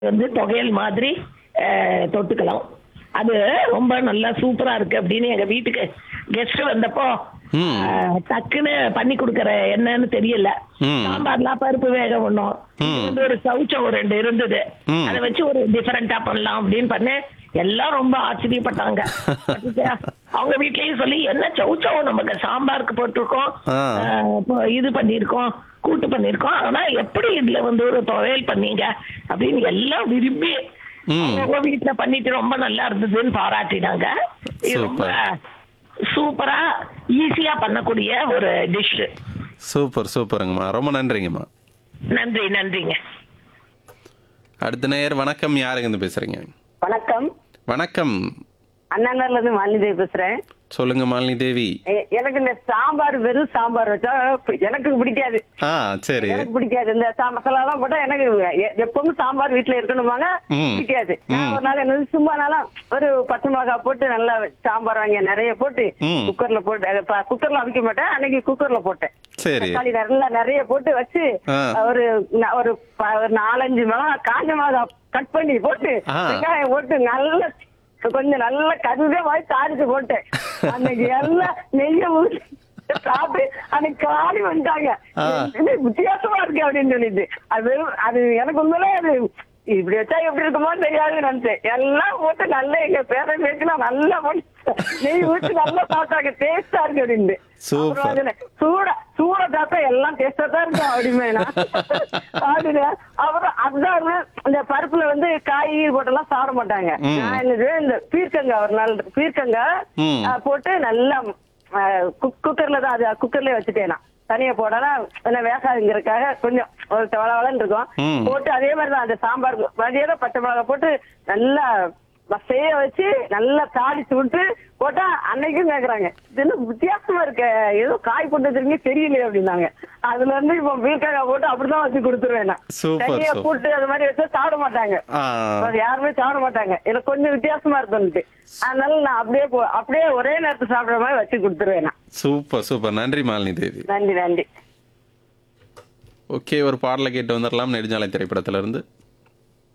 வந்து தொகையல் மாதிரி அஹ், தொட்டுக்கலாம் அது ரொம்ப நல்லா சூப்பரா இருக்கு அப்படின்னு எங்க வீட்டுக்கு கெஸ்ட் வந்தப்போ ம். அஹ், டக்குன்னு பண்ணி கொடுக்கற என்னன்னு தெரியல ம். சாம்பார்லாம் பருப்பு வேக ஒண்ணும் இது வந்து ஒரு சவுச்சம் ஒரு ரெண்டு இருந்தது ம். அதை வச்சு ஒரு டிஃபரெண்டா பண்ணலாம் அப்படின்னு பண்ணேன் எல்லாம் ரொம்ப ஆச்சரியப்பட்டாங்க பாத்தீங்களா? அவங்க வீட்லயும் சொல்லி என்ன சவுச்சம் நமக்கு சாம்பாருக்கு போட்டிருக்கோம் ஆ. அஹ், இப்போ இது பண்ணிருக்கோம் கூட்டு பண்ணிருக்கோம் ஆனா எப்படி இதுல வந்து ஒரு துவையல் பண்ணீங்க அப்படின்னு எல்லாம் விரும்பி ம். அவங்க வீட்டுல பண்ணிட்டு ரொம்ப நல்லா இருந்ததுன்னு பாராட்டினாங்க இது ரொம்ப சூப்பரா ஈஸியா பண்ணக்கூடிய ஒரு டிஷ் சூப்பர் சூப்பருங்கம்மா ரொம்ப நன்றிங்கம்மா நன்றி நன்றிங்க அடுத்த நேயர் வணக்கம் யாருங்க இருந்து பேசுறீங்க வணக்கம் வணக்கம் அண்ணாநர்ல இருந்து மாலிதேவி பேசுறேன் சொல்லுங்க மாலினி தேவி எ- எனக்கு இந்த சாம்பார் வெறும் சாம்பார் வச்சா பி- எனக்கு பிடிக்காது ஆ சரி எனக்கு பிடிக்காது இந்த சா- மசாலா எல்லாம் போட்டா எனக்கு எ- எப்பவும் சாம்பார் வீட்டுல இருக்கணுமாங்க ம். பிடிக்காது நான் ஒரு நாள் என்ன சும்மா நாளா ஒரு பச்சை மிளகாய் போட்டு நல்லா சாம்பார் வாங்கி நிறைய போட்டு ம். குக்கர்ல போட்டு அது ப- குக்கர்ல அவிக்க மாட்டேன் அன்னைக்கு குக்கர்ல போட்டேன் சரி தக்காளி நல்லா நிறைய போட்டு வச்சு ஆ. ஒரு ந- ஒரு ப- ஒரு நாலஞ்சு மிளகா காஞ்ச மிளகா கட் பண்ணி போட்டு ஆ. வெங்காயம் போட்டு நல்ல கொஞ்சம் நல்ல கருவே மாதிரி தாளிச்சு போட்டேன் அன்னைக்கு எல்லாம் நெய்ய ஊத்தி சாப்பிட்டு அன்னைக்கு காலி வந்துட்டாங்க ஆ. இது வித்தியாசமா இருக்கு அப்படின்னு சொல்லிட்டு அது வெறும் அது எனக்கு உண்மையிலே அது இப்படி வச்சா எப்படி இருக்குமோ தெரியாதுன்னு நினைச்சேன் எல்லாம் போட்டு நல்லா எங்க பேர பேச்சுலாம் நல்லா போட்டு நெய் ஊத்தி நல்லா சாப்பிட்டாங்க டேஸ்டா இருக்கு அப்படின்னு Super. அப்புறம் அதுல சூட சூட சாப்பிட்டா எல்லாம் டேஸ்டா தான் இருக்கும் அப்படிமே நான் அப்படின்னு அப்புறம் அதுதான் இந்த பருப்புல வந்து காய் போட்டெல்லாம் சாப்பிட மாட்டாங்க ம். நான் என்னது இந்த பீர்க்கங்காய் ஒரு நாள் பீர்க்கங்காய் ம். ஆ, போட்டு நல்லா குக்கர்ல தான் அது குக்கர்லயே வச்சுட்டேன் நான் தனியா போடலாம் என்ன வேகாதுங்கிறதுக்காக கொஞ்சம் ஒரு வளவளன்னு ம். இருக்கும் போட்டு அதே மாதிரி தான் அந்த சாம்பார் மதியம் பச்சை மிளகா போட்டு நல்லா செய்ய வச்சு நல்லா தாளிச்சு விட்டு போட்டா அன்னைக்கும் கேக்குறாங்க இது என்ன வித்தியாசமா இருக்க ஏதோ காய் போட்டு வச்சிருக்கீங்க தெரியலையே அப்படின்னாங்க அதுல இருந்து இப்போ பீர்க்காய் போட்டு அப்படிதான் வச்சு கொடுத்துருவேன் நான் Super, தனியா super. போட்டு அது மாதிரி வச்சா சாப்பிட மாட்டாங்க ஆ அது யாருமே சாப்பிட மாட்டாங்க எனக்கு கொஞ்சம் வித்தியாசமா இருக்கும்ட்டு அதனால நான் அப்படியே போ அப்படியே ஒரே நேரத்துல சாப்பிடுற மாதிரி வச்சு கொடுத்துருவேன் நான் சூப்பர் சூப்பர் நன்றி மாலினி தேவி நன்றி நன்றி ஓகே ஒரு பாடலை கேட்டு வந்துடலாம் நெடுஞ்சாலை திரைப்படத்துல இருந்து